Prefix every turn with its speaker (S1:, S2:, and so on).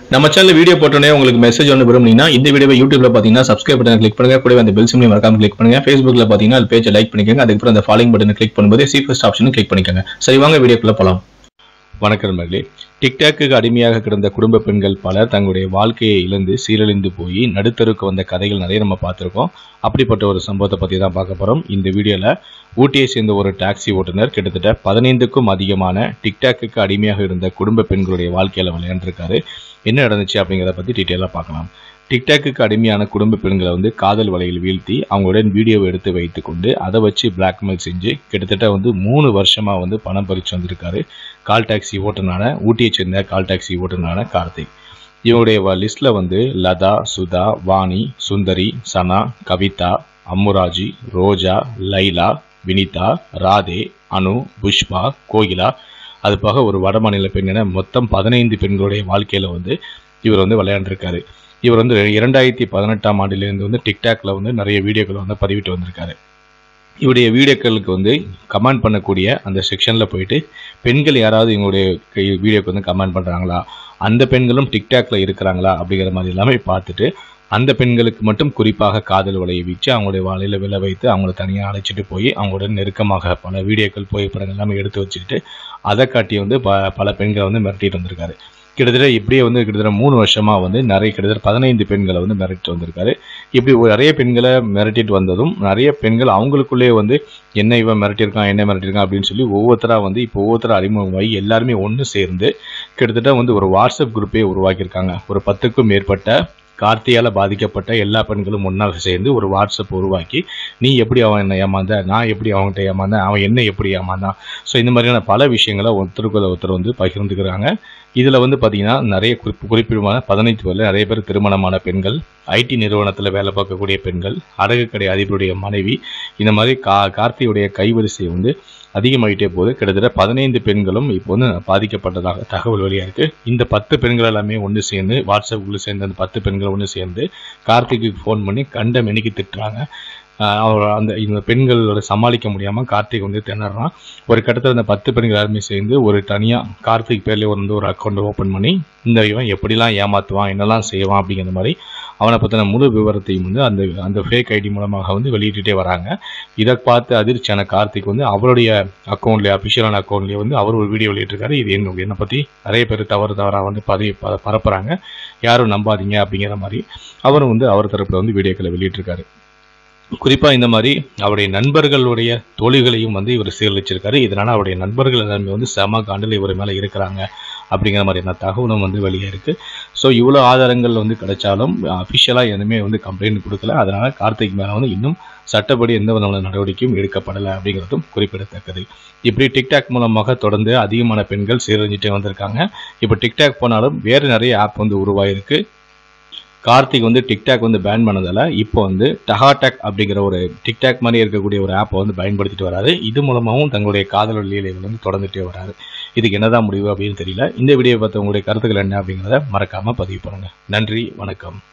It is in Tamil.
S1: நம்ம சேனல் வீடியோ போட்டோன்னே உங்களுக்கு மெசேஜ் ஒன்று விரும்புனீங்கன்னா இந்த வீடியோவை யூடியூப்ல பார்த்தீங்கன்னா சப்ஸ்கிரைப் பட்டன் கிளிக் பண்ணுங்க கூடவே அந்த பெல் சிம்லையும் மறக்காம கிளிக் பண்ணுங்க ஃபேஸ்புக்ல பார்த்தீங்கன்னா அது பேஜை லைக் பண்ணிக்கோங்க அதுக்கப்புறம் அந்த ஃபாலோயிங் பட்டனை கிளிக் பண்ணும்போது சி ஃபர்ஸ்ட் ஆப்ஷனும் கிளிக் பண்ணிக்கோங்க சரி வாங்க வீடியோக்குள்ள போலாம் வணக்கம் மகளே டிக்டாக்கு அடிமையாக கிடந்த குடும்ப பெண்கள் பலர் தங்களுடைய வாழ்க்கையை இழந்து சீரழிந்து போய் நடுத்தருக்கு வந்த கதைகள் நிறைய நம்ம பார்த்துருக்கோம் அப்படிப்பட்ட ஒரு சம்பவத்தை பற்றி தான் பார்க்க போகிறோம் இந்த வீடியோவில் ஊட்டியை சேர்ந்த ஒரு டாக்ஸி ஓட்டுநர் கிட்டத்தட்ட பதினைந்துக்கும் அதிகமான டிக்டாக்கு அடிமையாக இருந்த குடும்ப பெண்களுடைய வாழ்க்கையில் விளையாண்டுருக்காரு என்ன நடந்துச்சு அப்படிங்கிறத பற்றி டீட்டெயிலாக பார்க்கலாம் டிக்டாக்கு அடிமையான குடும்ப பெண்களை வந்து காதல் வலையில் வீழ்த்தி அவங்களுடன் வீடியோவை எடுத்து வைத்துக்கொண்டு அதை வச்சு பிளாக்மெயில் செஞ்சு கிட்டத்தட்ட வந்து மூணு வருஷமா வந்து பணம் பறிச்சு வந்திருக்காரு கால் டாக்ஸி ஓட்டுநரான ஊட்டியை சேர்ந்த கால் டாக்ஸி ஓட்டுநரான கார்த்திக் இவருடைய லிஸ்ட்ல வந்து லதா சுதா வாணி சுந்தரி சனா கவிதா அம்முராஜி ரோஜா லைலா வினிதா ராதே அனு புஷ்பா கோகிலா அது போக ஒரு வடமாநில பெண் என மொத்தம் பதினைந்து பெண்களுடைய வாழ்க்கையில வந்து இவர் வந்து விளையாண்டுருக்காரு இவர் வந்து இரண்டாயிரத்தி பதினெட்டாம் ஆண்டிலிருந்து வந்து டிக்டாக்ல வந்து நிறைய வீடியோக்களை வந்து பதிவிட்டு வந்திருக்காரு இவருடைய வீடியோக்களுக்கு வந்து கமெண்ட் பண்ணக்கூடிய அந்த செக்ஷனில் போயிட்டு பெண்கள் யாராவது இவங்களுடைய வீடியோக்கு வந்து கமெண்ட் பண்ணுறாங்களா அந்த பெண்களும் டிக்டாக்ல இருக்கிறாங்களா அப்படிங்கிற மாதிரி எல்லாமே பார்த்துட்டு அந்த பெண்களுக்கு மட்டும் குறிப்பாக காதல் வலையை வீச்சு அவங்களுடைய வலையில விழ வைத்து அவங்கள தனியாக அழைச்சிட்டு போய் அவங்களுடன் நெருக்கமாக பல வீடியோக்கள் புகைப்படங்கள் எல்லாமே எடுத்து வச்சுக்கிட்டு அதை காட்டி வந்து ப பல பெண்களை வந்து மிரட்டிட்டு வந்திருக்காரு கிட்டத்தட்ட இப்படியே வந்து கிட்டத்தட்ட மூணு வருஷமா வந்து நிறைய கிட்டத்தட்ட பதினைந்து பெண்களை வந்து மிரட்டிட்டு வந்திருக்காரு இப்படி ஒரு நிறைய பெண்களை மிரட்டிட்டு வந்ததும் நிறைய பெண்கள் அவங்களுக்குள்ளேயே வந்து என்ன இவன் மிரட்டியிருக்கான் என்ன மிரட்டியிருக்கான் அப்படின்னு சொல்லி ஒவ்வொருத்தரா வந்து இப்போ ஒவ்வொருத்தரா அறிமுகமாகி எல்லாருமே ஒன்று சேர்ந்து கிட்டத்தட்ட வந்து ஒரு வாட்ஸ்அப் குரூப்பே உருவாக்கியிருக்காங்க ஒரு பத்துக்கும் மேற்பட்ட கார்த்தியால பாதிக்கப்பட்ட எல்லா பெண்களும் ஒன்றாக சேர்ந்து ஒரு வாட்ஸ்அப் உருவாக்கி நீ எப்படி அவன் என்ன ஏமாந்த நான் எப்படி அவன்கிட்ட ஏமாந்தேன் அவன் என்ன எப்படி ஏமாந்தான் ஸோ இந்த மாதிரியான பல விஷயங்களை ஒருத்தருக்கு ஒருத்தர் வந்து பகிர்ந்துக்கிறாங்க இதில் வந்து பார்த்தீங்கன்னா நிறைய குறிப்பு குறிப்பிடமான பதினைந்து பேரில் நிறைய பேர் திருமணமான பெண்கள் ஐடி நிறுவனத்தில் வேலை பார்க்கக்கூடிய பெண்கள் அடகு கடை அதிபருடைய மனைவி இந்த மாதிரி கா கார்த்தியுடைய கைவரிசை வந்து அதிகமாகிட்டே போகுது கிட்டத்தட்ட பதினைந்து பெண்களும் இப்போ வந்து பாதிக்கப்பட்டதாக தகவல் வெளியாக இருக்கு இந்த பத்து பெண்கள் எல்லாமே ஒன்று சேர்ந்து வாட்ஸ்அப்புக்குள்ள சேர்ந்து அந்த பத்து பெண்கள் ஒன்று சேர்ந்து கார்த்திக்கு ஃபோன் பண்ணி கண்ட மெனிக்கு திட்டுறாங்க ஆஹ் அவர் அந்த இந்த பெண்களோட சமாளிக்க முடியாமல் கார்த்திக் வந்து திணறான் ஒரு கட்டத்தில் அந்த பத்து பெண்கள் எல்லாருமே சேர்ந்து ஒரு தனியாக கார்த்திக் பேர்லேயே வந்து ஒரு அக்கௌண்ட் ஓப்பன் பண்ணி இந்த இவன் எப்படிலாம் ஏமாற்றுவான் என்னெல்லாம் செய்வான் அப்படிங்கிற மாதிரி அவனை பற்றின முழு விவரத்தையும் வந்து அந்த அந்த ஃபேக் ஐடி மூலமாக வந்து வெளியிட்டுட்டே வராங்க இதை பார்த்து அதிர்ச்சியான கார்த்திக் வந்து அவருடைய அக்கௌண்ட்லேயே அஃபிஷியலான அக்கௌண்ட்லேயே வந்து அவர் ஒரு வீடியோ வெளியிட்டிருக்காரு இது என்ன என்னை பற்றி நிறைய பேர் தவறு தவறாக வந்து பதவி ப- பரப்புறாங்க யாரும் நம்பாதீங்க அப்படிங்கிற மாதிரி அவரும் வந்து அவர் தரப்பில் வந்து வீடியோக்களை வெளியிட்டிருக்காரு குறிப்பாக இந்த மாதிரி அவருடைய நண்பர்களுடைய தோழிகளையும் வந்து இவர் சீரழிச்சிருக்காரு இதனால அவருடைய நண்பர்கள் எல்லாருமே வந்து செம காண்டில் இவர் மேலே இருக்கிறாங்க அப்படிங்கிற மாதிரியான தகவலும் வந்து வெளியே இருக்கு ஸோ இவ்வளோ ஆதாரங்கள் வந்து கிடைச்சாலும் அஃபிஷியலாக எதுவுமே வந்து கம்ப்ளைண்ட் கொடுக்கல அதனால கார்த்திக் மேலே வந்து இன்னும் சட்டப்படி எந்த விதமான நடவடிக்கையும் எடுக்கப்படலை அப்படிங்கிறதும் குறிப்பிடத்தக்கது இப்படி டிக்டாக் மூலமாக தொடர்ந்து அதிகமான பெண்கள் சீரழிஞ்சிட்டே வந்திருக்காங்க இப்போ டிக்டாக் போனாலும் வேறு நிறைய ஆப் வந்து உருவாயிருக்கு கார்த்திக் வந்து டிக்டாக் வந்து பேன் பண்ணதால இப்போ வந்து டஹாடாக் அப்படிங்கிற ஒரு டிக்டாக் மாதிரி இருக்கக்கூடிய ஒரு ஆப்பை வந்து பயன்படுத்திட்டு வராரு இது மூலமாகவும் தங்களுடைய காதல் லீலைகள் வந்து தொடர்ந்துட்டே வராரு இதுக்கு என்னதான் முடிவு அப்படின்னு தெரியல இந்த வீடியோ பார்த்து உங்களுடைய கருத்துக்கள் என்ன அப்படிங்கிறத மறக்காம பதிவு பண்ணுங்க நன்றி வணக்கம்